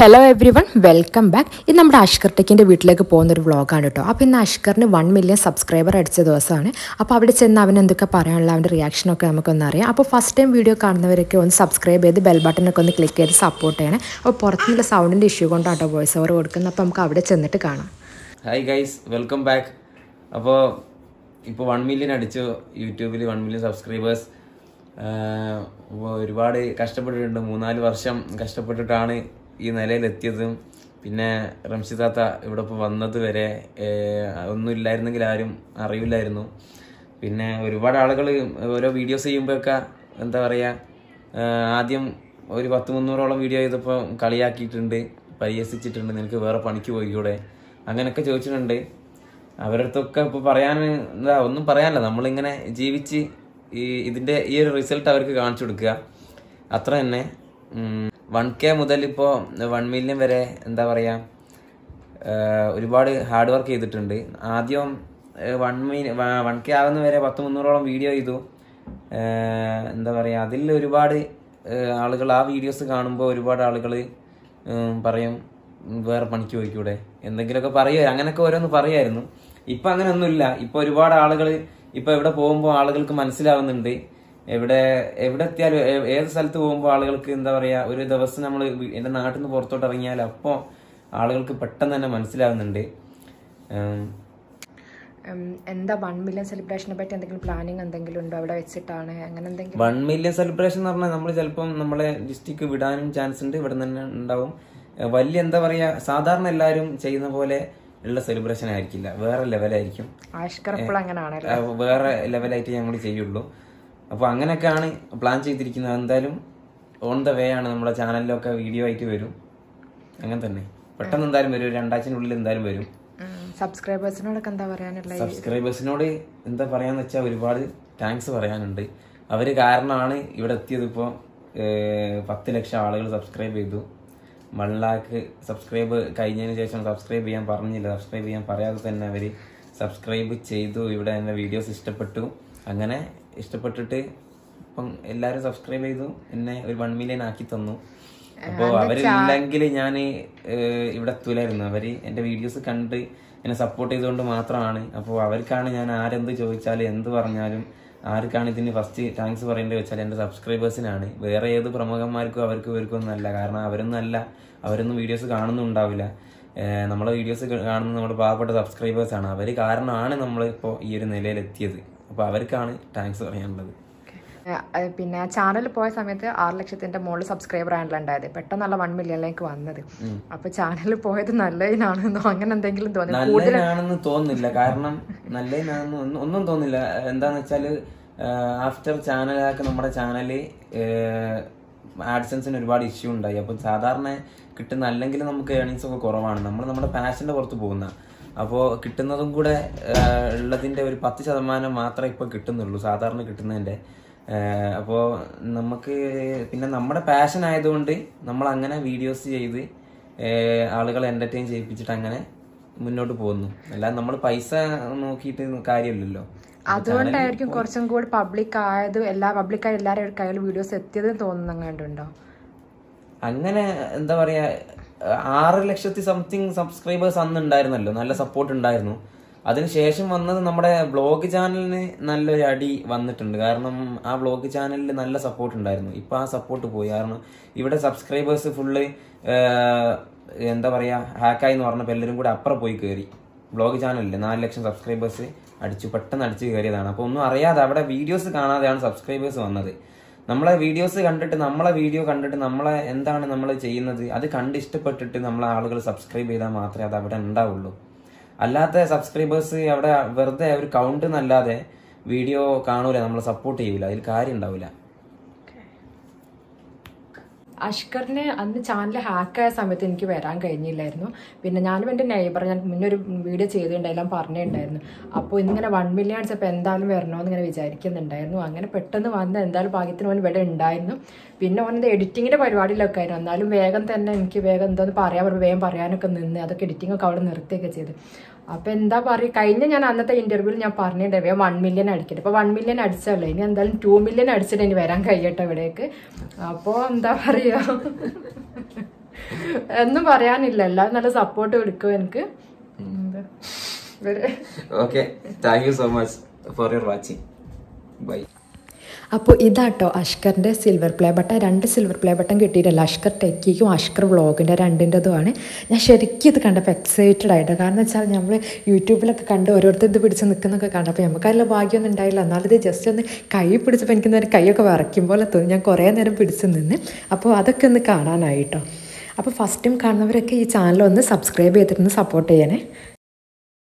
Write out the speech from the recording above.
hello everyone welcome back ഇത് നമ്മുടെ അഷ്കർ ടെക്കിൻ്റെ വീട്ടിലേക്ക് പോകുന്ന ഒരു വ്ളോഗാണ് കേട്ടോ അപ്പോൾ ഇന്ന് അഷ്കറിന് വൺ മില്യൺ സബ്സ്ക്രൈബർ അടിച്ച ദിവസമാണ് അപ്പോൾ അവിടെ ചെന്ന് അവൻ എന്തൊക്കെ പറയാനുള്ള അവൻ്റെ റിയാക്ഷനൊക്കെ നമുക്കൊന്ന് അറിയാം അപ്പോൾ ഫസ്റ്റ് ടൈം വീഡിയോ കാണുന്നവരൊക്കെ ഒന്ന് സബ്സ്ക്രൈബ് ചെയ്ത് ബെൽ ബട്ടനൊക്കെ ഒന്ന് ക്ലിക്ക് ചെയ്ത് സപ്പോർട്ട് ചെയ്യണേ അപ്പോൾ പുറത്തുനിന്നുള്ള സൗണ്ടിൻ്റെ ഇഷ്യൂ കൊണ്ടാട്ടോ വോയിസ് ഓവർ കൊടുക്കുന്നത് അപ്പോൾ നമുക്ക് അവിടെ ചെന്നിട്ട് കാണാം ഹായ് ഗൈസ് വെൽക്കം ബാക്ക് അപ്പോൾ ഇപ്പോൾ വൺ മില്യൺ അടിച്ചു യൂട്യൂബിൽ വൺ മില്യൺ സബ്സ്ക്രൈബേഴ്സ് ഒരുപാട് കഷ്ടപ്പെട്ടിട്ടുണ്ട് മൂന്നാല് വർഷം കഷ്ടപ്പെട്ടിട്ടാണ് ഈ നിലയിലെത്തിയതും പിന്നെ റംഷി താത്ത ഇവിടെ ഇപ്പോൾ വന്നത് വരെ ആഹ് ഒന്നും ഇല്ലായിരുന്നെങ്കിൽ ആരും അറിയില്ലായിരുന്നു പിന്നെ ഒരുപാട് ആളുകൾ ഓരോ വീഡിയോസ് ചെയ്യുമ്പോഴൊക്കെ എന്താ പറയുക ആദ്യം ഒരു പത്ത് മുന്നൂറോളം വീഡിയോ ചെയ്തപ്പോൾ കളിയാക്കിയിട്ടുണ്ട് പരിഹസിച്ചിട്ടുണ്ട് നിനക്ക് വേറെ പണിക്ക് പോയിക്കൂടെ അങ്ങനെയൊക്കെ ചോദിച്ചിട്ടുണ്ട് അവരുടെ അടുത്തൊക്കെ ഇപ്പോൾ പറയാൻ എന്താ ഒന്നും പറയാനില്ല നമ്മളിങ്ങനെ ജീവിച്ച് ഈ ഇതിൻ്റെ ഈ ഒരു റിസൾട്ട് അവർക്ക് കാണിച്ചു കൊടുക്കുക അത്ര തന്നെ വൺ കെ മുതൽ ഇപ്പോൾ വൺ മില്യൺ വരെ എന്താ പറയുക ആഹ് ഒരുപാട് ഹാർഡ് വർക്ക് ചെയ്തിട്ടുണ്ട് ആദ്യം വൺ മീ വൺ കെ ആകുന്ന വരെ പത്ത് മുന്നൂറോളം വീഡിയോ ചെയ്തു ആഹ് എന്താ പറയുക അതിൽ ഒരുപാട് ആഹ് ആളുകൾ ആ വീഡിയോസ് കാണുമ്പോൾ ഒരുപാട് ആളുകൾ പറയും ഉം, വേറെ പണിക്ക് പോയിക്കൂടെ എന്തെങ്കിലുമൊക്കെ പറയുക അങ്ങനെയൊക്കെ ഓരോന്ന് പറയായിരുന്നു ഇപ്പൊ അങ്ങനെയൊന്നുമില്ല ഇപ്പൊ ഒരുപാട് ആളുകൾ ഇപ്പൊ എവിടെ പോകുമ്പോൾ ആളുകൾക്ക് മനസ്സിലാവുന്നുണ്ട് എവിടെ എവിടെ എത്തിയാലും ഏ- ഏത് സ്ഥലത്ത് പോകുമ്പോൾ ആളുകൾക്ക് എന്താ പറയാ ഒരു ദിവസം നമ്മൾ എന്റെ നാട്ടിൽ നിന്ന് പുറത്തോട്ട് ഇറങ്ങിയാൽ അപ്പോൾ ആളുകൾക്ക് പെട്ടെന്ന് തന്നെ മനസ്സിലാവുന്നുണ്ട് ഉം, എന്താ വൺ മില്യൺ സെലിബ്രേഷനെ പറ്റി എന്തെങ്കിലും പ്ലാനിങ് എന്തെങ്കിലും ഉണ്ടോ അവിടെ വെച്ചിട്ടാണ് അങ്ങനെ എന്തെങ്കിലും വൺ മില്യൺ സെലിബ്രേഷൻ എന്ന് പറഞ്ഞാൽ നമ്മൾ ചിലപ്പം നമ്മളെ ഡിസ്ട്രിക്ട് വിടാനും ചാൻസ് ഉണ്ട് ഇവിടെ തന്നെ ഉണ്ടാവും ഏഹ് വലിയ എന്താ പറയാ സാധാരണ എല്ലാവരും ചെയ്യുന്ന പോലെ ഉള്ള സെലിബ്രേഷൻ ആയിരിക്കില്ല വേറെ ലെവലായിരിക്കും ആഷ്കർ എപ്പോഴും അങ്ങനെയാണല്ലോ ഏഹ് വേറെ ലെവലായിട്ട് ഞങ്ങൾ ചെയ്യുള്ളൂ അപ്പോൾ അങ്ങനെയൊക്കെയാണ് പ്ലാൻ ചെയ്തിരിക്കുന്നത് എന്തായാലും ഓൺ ദ വേ ആണ് നമ്മുടെ ചാനലിലൊക്കെ വീഡിയോ ആയിട്ട് വരും അങ്ങനെ തന്നെ പെട്ടെന്ന് എന്തായാലും വരും ഒരു രണ്ടാഴ്ചനുള്ളിൽ എന്തായാലും വരും സബ്സ്ക്രൈബേഴ്സിനോടൊക്കെ എന്താ പറയാനുള്ള സബ്സ്ക്രൈബേഴ്സിനോട് എന്താ പറയാന്ന് വെച്ചാൽ ഒരുപാട് താങ്ക്സ് പറയാനുണ്ട് അവര് കാരണമാണ് ഇവിടെ എത്തിയത് ഇപ്പോൾ പത്ത് ലക്ഷം ആളുകൾ സബ്സ്ക്രൈബ് ചെയ്തു വൺ ലാക്ക് സബ്സ്ക്രൈബ് കഴിഞ്ഞതിന് ശേഷം സബ്സ്ക്രൈബ് ചെയ്യാൻ പറഞ്ഞില്ല സബ്സ്ക്രൈബ് ചെയ്യാൻ പറയാതെ തന്നെ അവര് സബ്സ്ക്രൈബ് ചെയ്തു ഇവിടെ എന്റെ വീഡിയോസ് ഇഷ്ടപ്പെട്ടു അങ്ങനെ ഇഷ്ടപ്പെട്ടിട്ട് ഇപ്പം എല്ലാരും സബ്സ്ക്രൈബ് ചെയ്തു എന്നെ ഒരു വൺ മില്യൺ ആക്കി തന്നു അപ്പോ അവരില്ലെങ്കിൽ ഞാൻ ഇവിടെ എത്തൂലായിരുന്നു അവര് എന്റെ വീഡിയോസ് കണ്ട് എന്നെ സപ്പോർട്ട് ചെയ്തുകൊണ്ട് മാത്രമാണ് അപ്പോൾ അവർക്കാണ് ഞാൻ ആരെന്ത് ചോദിച്ചാലും എന്ത് പറഞ്ഞാലും ആർക്കാണ് ഇതിന് ഫസ്റ്റ് താങ്ക്സ് പറയേണ്ടത് വെച്ചാൽ എന്റെ സബ്സ്ക്രൈബേഴ്സിനാണ് വേറെ ഏത് പ്രമുഖന്മാർക്കും അവർക്കും ഇവർക്കും ഒന്നും അല്ല കാരണം അവരൊന്നും അല്ല അവരൊന്നും വീഡിയോസ് കാണുന്നുണ്ടാവില്ല ഏഹ് നമ്മളെ വീഡിയോസ് കാണുന്ന നമ്മുടെ പാവപ്പെട്ട സബ്സ്ക്രൈബേഴ്സ് ആണ് അവർ കാരണമാണ് നമ്മൾ ഇപ്പോൾ ഈ ഒരു നിലയിൽ എത്തിയത് അപ്പോൾ അവർക്കാണ് താങ്ക്സ് പറയാനുള്ളത് ഏഹ് പിന്നെ ചാനൽ പോയ സമയത്ത് ആറ് ലക്ഷത്തിന്റെ മുകളിൽ സബ്സ്ക്രൈബർ ആണല്ലോ ഉണ്ടായത് പെട്ടെന്നല്ല വൺ മില്യണിലേക്ക് വന്നത് അപ്പൊ ചാനൽ പോയത് നല്ലതിനാണെന്നോ അങ്ങനെ എന്തെങ്കിലും തോന്നി നല്ലതിനാണെന്ന് തോന്നുന്നില്ല കാരണം നല്ലതിനാണെന്ന് ഒന്നും ഒന്നും തോന്നില്ല എന്താന്ന് വെച്ചാല് ആഫ്റ്റർ ചാനലാക്കി നമ്മുടെ ചാനല് ആഡ്സൻസിന് ഒരുപാട് ഇഷ്യൂ ഉണ്ടായി അപ്പൊ സാധാരണ കിട്ടുന്ന അല്ലെങ്കിൽ നമുക്ക് ഏർണിങ്സ് ഒക്കെ കുറവാണ് നമ്മൾ നമ്മുടെ പാഷന്റെ പുറത്ത് പോകുന്ന അപ്പോൾ കിട്ടുന്നതും കൂടെ ആഹ് ഉള്ളതിന്റെ ഒരു പത്ത് ശതമാനം മാത്രമേ ഇപ്പൊ കിട്ടുന്നുള്ളൂ സാധാരണ കിട്ടുന്നതിന്റെ ആഹ് അപ്പോ നമുക്ക് പിന്നെ നമ്മുടെ പാഷൻ ആയതുകൊണ്ട് നമ്മൾ അങ്ങനെ വീഡിയോസ് ചെയ്ത് ആഹ് ആളുകളെ എന്റർടൈൻ ചെയ്യിപ്പിച്ചിട്ട് അങ്ങനെ മുന്നോട്ട് പോകുന്നു അല്ലാതെ നമ്മൾ പൈസ നോക്കിയിട്ട് കാര്യമില്ലല്ലോ അതുകൊണ്ടായിരിക്കും കുറച്ചും കൂടി പബ്ലിക് ആയത് എല്ലാ പബ്ലിക്കായി എല്ലാവരുടെ കയ്യിൽ വീഡിയോസ് എത്തിയത് തോന്നുന്നുണ്ടോ അങ്ങനെ എന്താ പറയാ ആറ് ലക്ഷത്തി സംതിങ് സബ്സ്ക്രൈബേഴ്സ് അന്ന് ഉണ്ടായിരുന്നല്ലോ നല്ല സപ്പോർട്ട് ഉണ്ടായിരുന്നു അതിനുശേഷം വന്നത് നമ്മുടെ ബ്ലോഗ് ചാനലിന് നല്ലൊരു അടി വന്നിട്ടുണ്ട് കാരണം ആ ബ്ലോഗ് ചാനലിൽ നല്ല സപ്പോർട്ട് ഉണ്ടായിരുന്നു ഇപ്പൊ ആ സപ്പോർട്ട് പോയി കാരണം ഇവിടെ സബ്സ്ക്രൈബേഴ്സ് ഫുള്ള് എന്താ പറയാ ഹാക്കായി എന്ന് പറഞ്ഞപ്പോൾ എല്ലാവരും കൂടെ അപ്പുറം പോയി കയറി ബ്ലോഗ് ചാനലിൽ നാല് ലക്ഷം സബ്സ്ക്രൈബേഴ്സ് അടിച്ചു പെട്ടെന്ന് അടിച്ചു കയറിയതാണ് അപ്പൊ ഒന്നും അറിയാതെ അവിടെ വീഡിയോസ് കാണാതെയാണ് സബ്സ്ക്രൈബേഴ്സ് വന്നത് നമ്മളെ വീഡിയോസ് കണ്ടിട്ട് നമ്മളെ വീഡിയോ കണ്ടിട്ട് നമ്മളെ എന്താണ് നമ്മൾ ചെയ്യുന്നത് അത് കണ്ട് ഇഷ്ടപ്പെട്ടിട്ട് നമ്മളെ ആളുകൾ സബ്സ്ക്രൈബ് ചെയ്താൽ മാത്രമേ അത് അവിടെ ഉണ്ടാവുള്ളൂ അല്ലാത്ത സബ്സ്ക്രൈബേഴ്സ് അവിടെ വെറുതെ ഒരു കൗണ്ട് എന്നല്ലാതെ വീഡിയോ കാണൂല നമ്മളെ സപ്പോർട്ട് ചെയ്യൂല അതിൽ കാര്യം ഉണ്ടാവില്ല അഷ്കറിന് അന്ന് ചാനൽ ഹാക്കായ സമയത്ത് എനിക്ക് വരാൻ കഴിഞ്ഞില്ലായിരുന്നു പിന്നെ ഞാനും എൻ്റെ നെയ്ബർ ഞാൻ മുന്നേ ഒരു വീഡിയോ ചെയ്തിട്ടുണ്ടായിരുന്നു പറഞ്ഞിട്ടുണ്ടായിരുന്നു അപ്പോൾ ഇന്നിങ്ങനെ വൺ മില്യൺസ് അപ്പോൾ എന്തായാലും വരണമെന്ന് ഇങ്ങനെ വിചാരിക്കുന്നുണ്ടായിരുന്നു അങ്ങനെ പെട്ടെന്ന് വന്ന് എന്തായാലും ഭാഗ്യത്തിന് ഓൻ ഇവിടെ ഉണ്ടായിരുന്നു പിന്നെ ഓനത് എഡിറ്റിങ്ങിൻ്റെ പരിപാടിയിലൊക്കെ ആയിരുന്നു എന്നാലും വേഗം തന്നെ എനിക്ക് വേഗം എന്തോന്ന് പറയാൻ പറഞ്ഞു വേഗം പറയാനൊക്കെ നിന്ന് അതൊക്കെ എഡിറ്റിംഗ് ഒക്കെ അവിടെ നിർത്തിയൊക്കെ ചെയ്ത് അപ്പൊ എന്താ പറയുക കഴിഞ്ഞ ഞാൻ അന്നത്തെ ഇന്റർവ്യൂവിൽ ഞാൻ പറഞ്ഞിട്ടുണ്ടായി വൺ മില്യൺ അടിക്കട്ടെ ഇപ്പൊ വൺ മില്യൺ അടിച്ചല്ലോ ഇനി എന്തായാലും ടു മില്യൺ അടിച്ചിട്ട് ഇനി വരാൻ കഴിയട്ടെ ഇവിടേക്ക് അപ്പോ എന്താ പറയാ ഒന്നും പറയാനില്ല എല്ലാവരും നല്ല സപ്പോർട്ട് കൊടുക്കും എനിക്ക് എന്താ ഇവര് okay thank you so much for your watching bye അപ്പോൾ ഇതാട്ടോ അഷ്കറിൻ്റെ സിൽവർ പ്ലേ ബട്ടൺ രണ്ട് സിൽവർ പ്ലേ ബട്ടൺ കിട്ടിയിട്ടില്ല അഷ്കർ ടെക്കിക്കും അഷ്കർ വ്ളോഗിൻ്റെ രണ്ടിൻ്റെതുമാണ് ഞാൻ ശരിക്കും ഇത് കണ്ടപ്പോൾ എക്സൈറ്റഡ് ആയിട്ട് കാരണം വെച്ചാൽ നമ്മൾ യൂട്യൂബിലൊക്കെ കണ്ട് ഓരോരുത്തർ ഇത് പിടിച്ച് നിൽക്കുന്നൊക്കെ കണ്ടപ്പോൾ നമുക്ക് അതിൽ ഭാഗ്യമൊന്നും ഉണ്ടായില്ല എന്നാലും ഇത് ജസ്റ്റ് ഒന്ന് കൈ പിടിച്ചപ്പോൾ എനിക്ക് നേരം കൈയൊക്കെ വിറയ്ക്കും പോലെ തോന്നി ഞാൻ കുറേ നേരം പിടിച്ച് നിന്ന് അപ്പോൾ അതൊക്കെ ഒന്ന് കാണാനായിട്ടോ അപ്പോൾ ഫസ്റ്റ് ടൈം കാണുന്നവരൊക്കെ ഈ ചാനൽ ഒന്ന് സബ്സ്ക്രൈബ് ചെയ്തിട്ടൊന്ന് സപ്പോർട്ട് ചെയ്യണേ